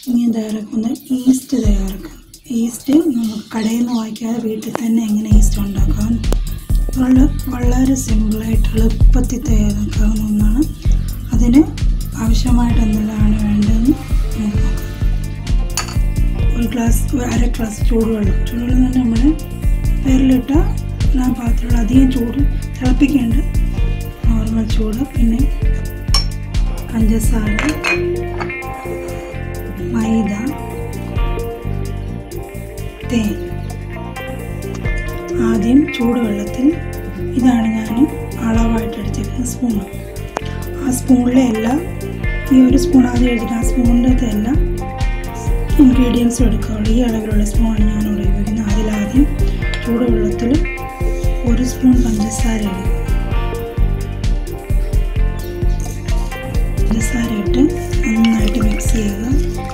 ഇങ്ങനെ തയ്യാറാക്കുന്ന ഈസ്റ്റ് തയ്യാറാക്കാം ഈസ്റ്റ് നമുക്ക് കടയിൽ നിന്ന് വാങ്ങിക്കാതെ വീട്ടിൽ തന്നെ എങ്ങനെ ഈസ്റ്റ് ഉണ്ടാക്കാം വളരെ വളരെ സിമ്പിളായിട്ട് എളുപ്പത്തിൽ തയ്യാറാക്കാവുന്ന ഒന്നാണ് അതിന് ആവശ്യമായിട്ട് എന്തെല്ലാമാണ് വേണ്ടതെന്ന് നമുക്ക് നോക്കാം ഒരു ഗ്ലാസ് ഒരു അര ഗ്ലാസ് ചൂടുവെള്ളം ചൂടുവെള്ളം തന്നെ നമ്മൾ പേരിലിട്ട ആ പാത്രത്തിൽ അധികം ചൂട് തിളപ്പിക്കേണ്ട നോർമൽ ചൂട് പിന്നെ പഞ്ചസാര മൈദ തേൻ ആദ്യം ചൂടുവെള്ളത്തിൽ ഇതാണ് ഞാൻ അളവായിട്ട് എടുത്തിരിക്കുന്ന സ്പൂൺ ആ സ്പൂണിലെ എല്ലാം ഈ ഒരു സ്പൂൺ ആദ്യം എടുത്തിട്ട് ആ സ്പൂണിൻ്റെ എല്ലാം ഇൻഗ്രീഡിയൻസ് എടുക്കുകയുള്ളൂ ഈ അളവിലുള്ള സ്പൂണാണ് ഞാനിവിടെ ഉപയോഗിക്കുന്നത് അതിലാദ്യം ചൂടുവെള്ളത്തിൽ ഒരു സ്പൂൺ പഞ്ചസാര ഇടും പഞ്ചസാര ഇട്ട് നന്നായിട്ട് മിക്സ് ചെയ്യുക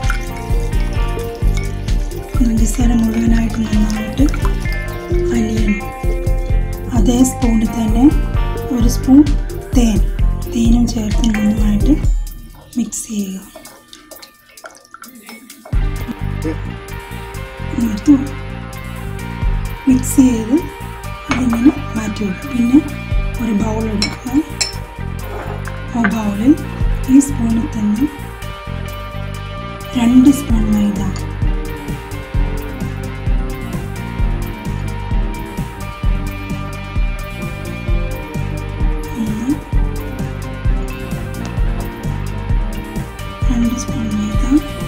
പഞ്ചസാര മുഴുവനായിട്ട് നന്നായിട്ട് അലിയണം അതേ സ്പൂണിൽ തന്നെ ഒരു സ്പൂൺ തേൻ തേനും ചേർത്ത് നന്നായിട്ട് മിക്സ് ചെയ്യുക എന്നിട്ട് മിക്സ് ചെയ്ത് അതിങ്ങനെ മാറ്റി വെക്കും പിന്നെ ഒരു ബൗൾ എടുക്കുക ആ ബൗളിൽ ഈ സ്പൂണിൽ തന്നെ രണ്ട് സ്പൂൺ മൈദ ഒന്ന് രണ്ട് സ്പൂൺ മൈദ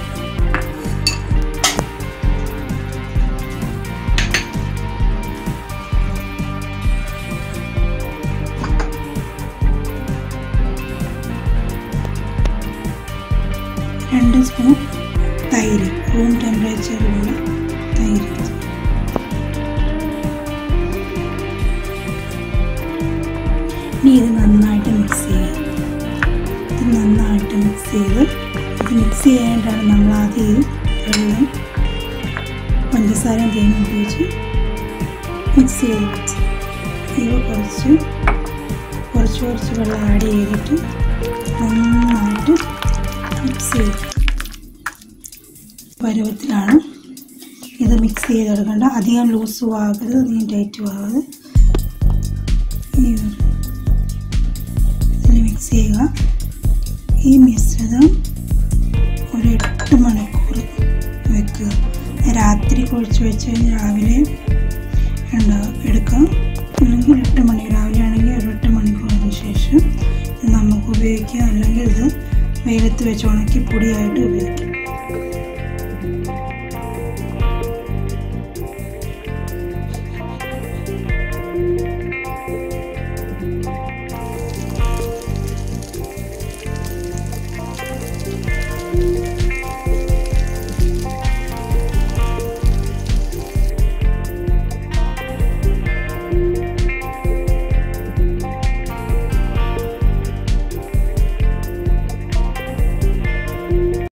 രണ്ട് സ്പൂൺ തൈര് റൂം ടെമ്പറേച്ചറിലുള്ള തൈര് ഇനി ഇത് നന്നായിട്ട് മിക്സ് ചെയ്യുക ഇത് നന്നായിട്ട് മിക്സ് ചെയ്ത് ഇത് മിക്സ് ചെയ്യാനായിട്ടാണ് നമ്മൾ ആദ്യം ഈ വെള്ളം പഞ്ചസാരയും തേനും ഉപയോഗിച്ച് മിക്സ് ചെയ്ത് വെച്ച് ഇത് കുറച്ച് കുറച്ച് കുറച്ച് വെള്ളം ആഡ് ചെയ്തിട്ട് നന്നായിട്ട് മിക്സ് ചെയ്ത് പരുവത്തിലാണ് ഇത് മിക്സ് ചെയ്തെടുക്കേണ്ട അധികം ലൂസും ആകരുത് അധികം ടൈറ്റും ആകരുത് ഈ ഒരു ഇതിൽ മിക്സ് ചെയ്യുക ഈ മിശ്രിതം ഒരു എട്ട് മണിക്കൂർ വെക്കുക രാത്രി കുഴിച്ച് വെച്ച് കഴിഞ്ഞ് രാവിലെ എന്താ എടുക്കാം അല്ലെങ്കിൽ എട്ട് മണി രാവിലെ ആണെങ്കിൽ ഒരു എട്ട് മണിക്കൂറിന് ശേഷം ഇത് നമുക്ക് ഉപയോഗിക്കാം അല്ലെങ്കിൽ ഇത് വെയിലത്ത് വെച്ച് ഉണക്കി പൊടിയായിട്ട് ഉപയോഗിക്കാം